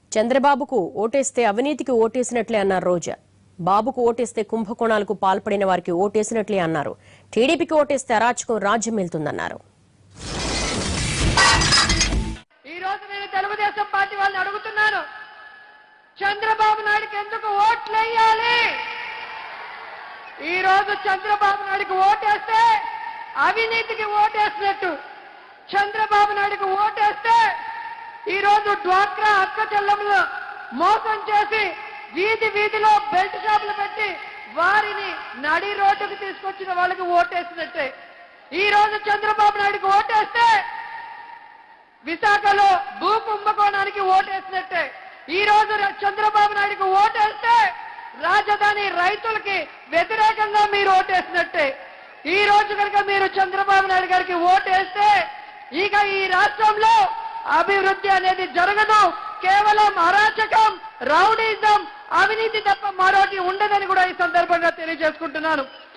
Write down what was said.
చంద్రబాబుకు ఓటేస్తే అవినీతికి ఓటేసినట్లే అన్నారు రోజా బాబుకు ఓటేస్తే కుంభకోణాలకు పాల్పడిన వారికి ఓటేసినట్లే అన్నారు టీడీపీకి ఓటేస్తే అరాచకం రాజ్యం వెళ్తుందన్నారు ఈ రోజు నేను తెలుగుదేశం పార్టీ వాళ్ళని అడుగుతున్నాను చంద్రబాబు నాయుడుకి ఎందుకు ఓట్లు వేయాలి ఈ రోజు చంద్రబాబు నాయుడుకి ఓటేస్తే అవినీతికి ఓటేసినట్టు చంద్రబాబు నాయుడుకి ఓటేస్తే ఈ రోజు డ్వాక్రా అక్క చెల్లెములు మోసం చేసి వీధి వీధిలో బెల్ట్ షాపులు పెట్టి వారిని నడి రోడ్డుకు తీసుకొచ్చిన వాళ్ళకి ఓటేసినట్టే ఈ రోజు చంద్రబాబు నాయుడుకి ఓటేస్తే విశాఖలో భూ కుంభకోణానికి ఓటేసినట్టే ఈ రోజు ర- చంద్రబాబు నాయుడుకి ఓటేస్తే రాజధాని రైతులకి వ్యతిరేకంగా మీరు ఓటేసినట్టే ఈ రోజు కనుక మీరు చంద్రబాబు నాయుడు గారికి ఓటేస్తే ఇక ఈ రాష్ట్రంలో అభివృద్ధి అనేది జరగదు కేవలం అరాచకం రౌడీజం అవినీతి తప్ప మరొకటి ఉండదని కూడా ఈ సందర్భంగా తెలియజేసుకుంటున్నాను